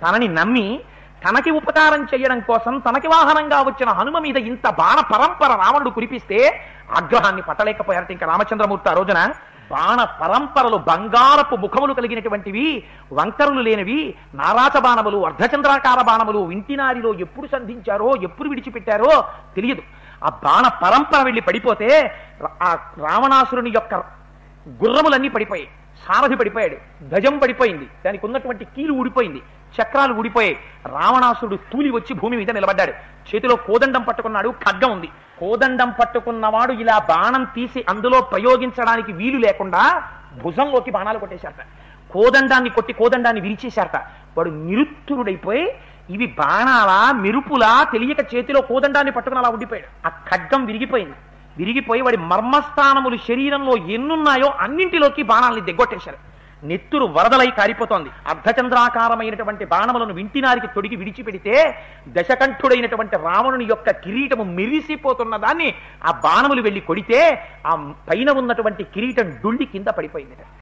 తనని నమ్మి తనకి ఉపకారం చేయడం కోసం తనకి వాహనంగా వచ్చిన హనుమ మీద ఇంత బాణ పరంపర రావణుడు కురిపిస్తే ఆగ్రహాన్ని పట్టలేకపోయారట ఇంకా రామచంద్రమూర్తి ఆ రోజున బాణ పరంపరలు బంగారపు ముఖములు కలిగినటువంటివి వంకరులు లేనివి నారాచ బాణములు అర్ధచంద్రాకార బాణములు వింటినారిలో ఎప్పుడు సంధించారో ఎప్పుడు విడిచిపెట్టారో తెలియదు ఆ బాణ పరంపర వెళ్ళి పడిపోతే ఆ రావణాసురుని యొక్క గుర్రములన్నీ పడిపోయాయి సారథి పడిపోయాడు గజం పడిపోయింది దానికి ఉన్నటువంటి కీలు ఊడిపోయింది చక్రాలు ఊడిపోయాయి రావణాసురుడు తూలి వచ్చి భూమి మీద నిలబడ్డాడు చేతిలో కోదండం పట్టుకున్నాడు ఖడ్గం ఉంది కోదండం పట్టుకున్నవాడు ఇలా బాణం తీసి అందులో ప్రయోగించడానికి వీలు లేకుండా భుజంలోకి బాణాలు కొట్టేశారట కోదండాన్ని కొట్టి కోదండాన్ని విరిచేశారట వాడు నిరుత్తురుడైపోయి ఇవి బాణాలా మెరుపులా తెలియక చేతిలో కోదండాన్ని పట్టుకుని అలా ఉండిపోయాడు ఆ ఖడ్గం విరిగిపోయింది విరిగిపోయి వాడి మర్మస్థానములు శరీరంలో ఎన్నున్నాయో అన్నింటిలోకి బాణాలని దిగ్గొట్టేశారు నెత్తురు వరదలై కారిపోతోంది అర్ధచంద్రాకారమైనటువంటి బాణములను వింటినారికి తొడిగి విడిచిపెడితే దశకంఠుడైనటువంటి రావణుని యొక్క కిరీటము మెరిసిపోతున్న దాన్ని ఆ బాణములు వెళ్లి కొడితే ఆ పైన ఉన్నటువంటి కిరీటం డుండి కింద పడిపోయింది